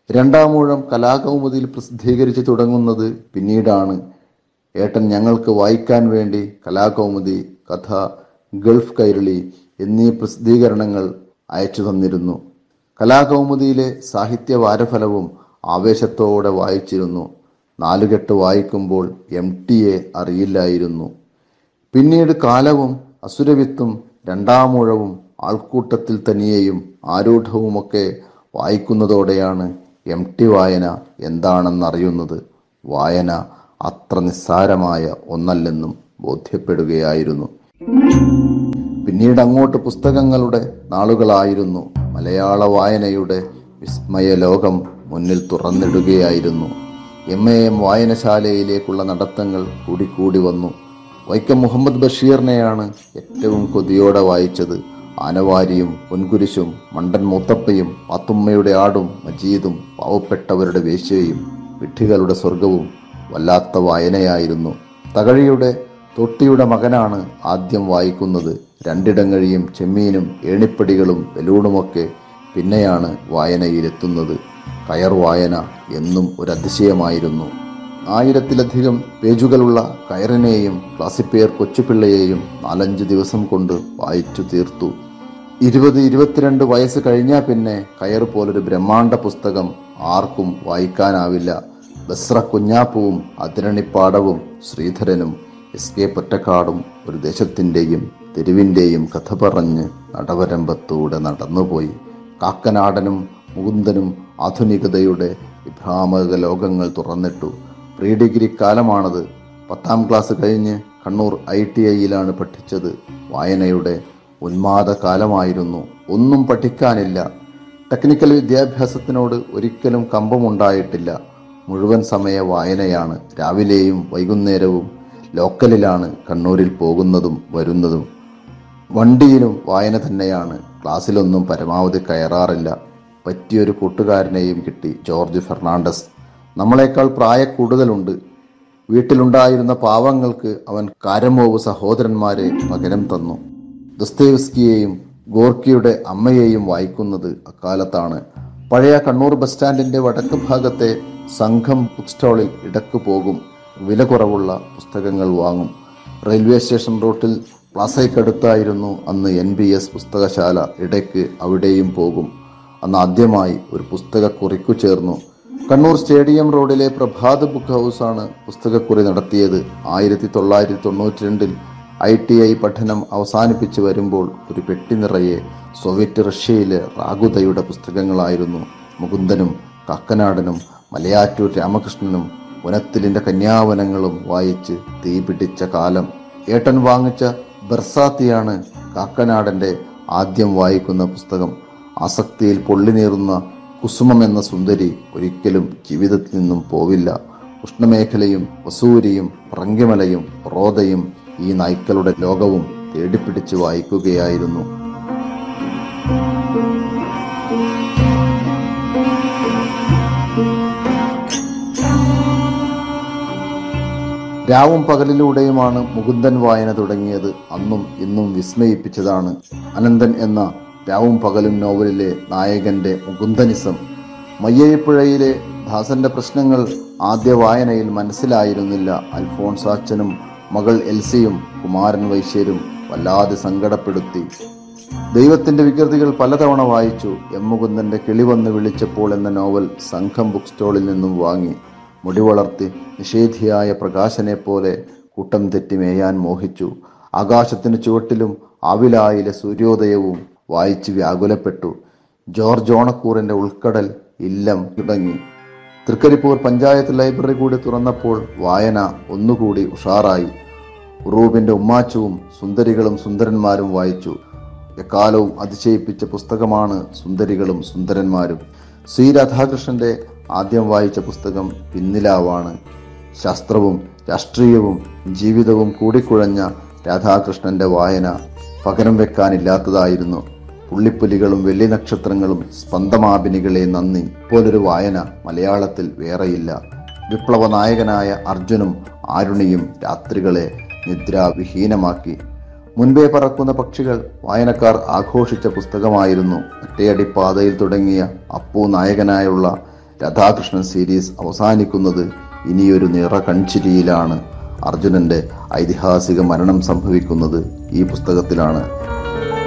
രണ്ടാമൂഴം കലാകൗമുദിയിൽ പ്രസിദ്ധീകരിച്ചു തുടങ്ങുന്നത് പിന്നീടാണ് ഏട്ടൻ ഞങ്ങൾക്ക് വായിക്കാൻ വേണ്ടി കലാകൗമുദി കഥ ഗൾഫ് കൈരളി എന്നീ പ്രസിദ്ധീകരണങ്ങൾ അയച്ചു തന്നിരുന്നു കലാകൗമുദിയിലെ സാഹിത്യ വാരഫലവും ആവേശത്തോടെ വായിച്ചിരുന്നു നാലുകെട്ട് വായിക്കുമ്പോൾ എം ടിയെ അറിയില്ലായിരുന്നു പിന്നീട് കാലവും അസുരവിത്തും രണ്ടാമൂഴവും ആൾക്കൂട്ടത്തിൽ തനിയെയും ആരൂഢവുമൊക്കെ വായിക്കുന്നതോടെയാണ് എം ടി വായന എന്താണെന്നറിയുന്നത് വായന അത്ര നിസ്സാരമായ ഒന്നല്ലെന്നും ബോധ്യപ്പെടുകയായിരുന്നു പിന്നീട് അങ്ങോട്ട് പുസ്തകങ്ങളുടെ നാളുകളായിരുന്നു മലയാള വായനയുടെ വിസ്മയ ലോകം മുന്നിൽ തുറന്നിടുകയായിരുന്നു എം എ എം വായനശാലയിലേക്കുള്ള നടത്തങ്ങൾ കൂടിക്കൂടി വന്നു വൈക്കം മുഹമ്മദ് ബഷീറിനെയാണ് ഏറ്റവും കൊതിയോടെ വായിച്ചത് ആനവാരിയും പൊൻകുരിശും മണ്ടൻ മൂത്തപ്പയും പാത്തുമ്മയുടെ ആടും മജീദും പാവപ്പെട്ടവരുടെ വേശ്യയും വിഡ്ഢികളുടെ സ്വർഗവും വല്ലാത്ത വായനയായിരുന്നു തകഴിയുടെ തൊട്ടിയുടെ മകനാണ് ആദ്യം വായിക്കുന്നത് രണ്ടിടങ്ങഴിയും ചെമ്മീനും ഏണിപ്പടികളും ബലൂണുമൊക്കെ പിന്നെയാണ് വായനയിലെത്തുന്നത് കയർ വായന എന്നും ഒരു അതിശയമായിരുന്നു ആയിരത്തിലധികം പേജുകളുള്ള കയറിനെയും ക്ലാസിപ്പയർ കൊച്ചുപിള്ളയെയും നാലഞ്ച് ദിവസം കൊണ്ട് വായിച്ചു തീർത്തു ഇരുപത് ഇരുപത്തിരണ്ട് വയസ്സ് കഴിഞ്ഞാൽ പിന്നെ കയർ പോലൊരു ബ്രഹ്മാണ്ഡ പുസ്തകം ആർക്കും വായിക്കാനാവില്ല ബസ്ര കുഞ്ഞാപ്പുവും അതിരണിപ്പാടവും ശ്രീധരനും എസ് കെ പൊറ്റക്കാടും ഒരു ദേശത്തിൻ്റെയും തെരുവിൻ്റെയും കഥ പറഞ്ഞ് നടവരമ്പത്തൂടെ നടന്നുപോയി കാക്കനാടനും മുകുന്ദനും ആധുനികതയുടെ വിഭ്രാമക ലോകങ്ങൾ തുറന്നിട്ടു പ്രീ ഡിഗ്രി കാലമാണത് പത്താം ക്ലാസ് കഴിഞ്ഞ് കണ്ണൂർ ഐ ടി ഐയിലാണ് പഠിച്ചത് വായനയുടെ ഉന്മാദ കാലമായിരുന്നു ഒന്നും പഠിക്കാനില്ല ടെക്നിക്കൽ വിദ്യാഭ്യാസത്തിനോട് ഒരിക്കലും കമ്പമുണ്ടായിട്ടില്ല മുഴുവൻ സമയ വായനയാണ് രാവിലെയും വൈകുന്നേരവും ലോക്കലിലാണ് കണ്ണൂരിൽ പോകുന്നതും വരുന്നതും വണ്ടിയിലും വായന തന്നെയാണ് ക്ലാസ്സിലൊന്നും പരമാവധി കയറാറില്ല പറ്റിയൊരു കൂട്ടുകാരനെയും കിട്ടി ജോർജ് ഫെർണാണ്ടസ് നമ്മളെക്കാൾ പ്രായ കൂടുതലുണ്ട് വീട്ടിലുണ്ടായിരുന്ന പാവങ്ങൾക്ക് അവൻ കാരമോവ് സഹോദരന്മാരെ പകരം തന്നു ദസ്തേവ്സ്കിയെയും ഗോർക്കിയുടെ അമ്മയെയും വായിക്കുന്നത് അക്കാലത്താണ് പഴയ കണ്ണൂർ ബസ് സ്റ്റാൻഡിന്റെ വടക്ക് ഭാഗത്തെ സംഘം ബുക്ക് സ്റ്റാളിൽ ഇടക്ക് പോകും വില കുറവുള്ള പുസ്തകങ്ങൾ വാങ്ങും റെയിൽവേ സ്റ്റേഷൻ റൂട്ടിൽ പ്ലാസയ്ക്കടുത്തായിരുന്നു അന്ന് എൻ ബി എസ് പുസ്തകശാല ഇടയ്ക്ക് അവിടെയും പോകും അന്ന് ആദ്യമായി ഒരു പുസ്തകക്കുറിക്കു ചേർന്നു കണ്ണൂർ സ്റ്റേഡിയം റോഡിലെ പ്രഭാത് ബുക്ക് ഹൗസാണ് പുസ്തകക്കുറി നടത്തിയത് ആയിരത്തി തൊള്ളായിരത്തി തൊണ്ണൂറ്റി രണ്ടിൽ ഐ ടി ഐ പഠനം അവസാനിപ്പിച്ച് വരുമ്പോൾ ഒരു പെട്ടി നിറയെ സോവിയറ്റ് റഷ്യയിലെ റാഗുദയുടെ പുസ്തകങ്ങളായിരുന്നു മുകുന്ദനും കാക്കനാടനും മലയാറ്റൂർ രാമകൃഷ്ണനും വനത്തിലിന്റെ കന്യാവനങ്ങളും വായിച്ച് തീപിടിച്ച കാലം ഏട്ടൻ വാങ്ങിച്ച ബർസാത്തിയാണ് കാക്കനാടന്റെ ആദ്യം വായിക്കുന്ന പുസ്തകം ആസക്തിയിൽ പൊള്ളിനീറുന്ന കുസുമം എന്ന സുന്ദരി ഒരിക്കലും ജീവിതത്തിൽ നിന്നും പോവില്ല ഉഷ്ണമേഖലയും വസൂരിയും പറങ്കിമലയും റോദയും ഈ നായ്ക്കളുടെ ലോകവും തേടിപ്പിടിച്ച് വായിക്കുകയായിരുന്നു രാവും പകലിലൂടെയുമാണ് മുകുന്ദൻ വായന തുടങ്ങിയത് അന്നും ഇന്നും വിസ്മയിപ്പിച്ചതാണ് അനന്തൻ എന്ന രാവും പകലും നോവലിലെ നായകന്റെ മുകുന്ദനിസം മയ്യഴിപ്പുഴയിലെ ദാസന്റെ പ്രശ്നങ്ങൾ ആദ്യ വായനയിൽ മനസ്സിലായിരുന്നില്ല അൽഫോൺസാച്ചനും മകൾ എൽസിയും കുമാരൻ വൈശ്യരും വല്ലാതെ സങ്കടപ്പെടുത്തി ദൈവത്തിന്റെ വികൃതികൾ പലതവണ വായിച്ചു എം മുകുന്ദന്റെ കിളി വന്ന് വിളിച്ചപ്പോൾ എന്ന നോവൽ സംഘം ബുക്ക് സ്റ്റോളിൽ നിന്നും വാങ്ങി മുടി വളർത്തി നിഷേധിയായ പ്രകാശനെ പോലെ കൂട്ടം തെറ്റി മേയാൻ മോഹിച്ചു ആകാശത്തിന് ചുവട്ടിലും ആവിലായിലെ സൂര്യോദയവും വായിച്ച് വ്യാകുലപ്പെട്ടു ജോർജ് ഓണക്കൂറിന്റെ ഉൾക്കടൽ ഇല്ലം തുടങ്ങി തൃക്കരിപ്പൂർ പഞ്ചായത്ത് ലൈബ്രറി കൂടി തുറന്നപ്പോൾ വായന ഒന്നുകൂടി ഉഷാറായി ഉറൂബിന്റെ ഉമ്മാച്ചുവും സുന്ദരികളും സുന്ദരന്മാരും വായിച്ചു എക്കാലവും അതിശയിപ്പിച്ച പുസ്തകമാണ് സുന്ദരികളും സുന്ദരന്മാരും ശ്രീ രാധാകൃഷ്ണന്റെ ആദ്യം വായിച്ച പുസ്തകം പിന്നിലാവാണ് ശാസ്ത്രവും രാഷ്ട്രീയവും ജീവിതവും കൂടിക്കുഴഞ്ഞ രാധാകൃഷ്ണന്റെ വായന പകരം വെക്കാനില്ലാത്തതായിരുന്നു പുള്ളിപ്പുലികളും വെള്ളി നക്ഷത്രങ്ങളും സ്പന്ദമാപിനികളെ നന്ദി പോലൊരു വായന മലയാളത്തിൽ വേറെയില്ല വിപ്ലവ നായകനായ അർജുനും ആരുണിയും രാത്രികളെ നിദ്രാവിഹീനമാക്കി മുൻപേ പറക്കുന്ന പക്ഷികൾ വായനക്കാർ ആഘോഷിച്ച പുസ്തകമായിരുന്നു ഒറ്റയടിപ്പാതയിൽ തുടങ്ങിയ അപ്പു നായകനായുള്ള രാധാകൃഷ്ണൻ സീരീസ് അവസാനിക്കുന്നത് ഇനിയൊരു നിറ കൺചിരിയിലാണ് അർജുനന്റെ ഐതിഹാസിക മരണം സംഭവിക്കുന്നത് ഈ പുസ്തകത്തിലാണ്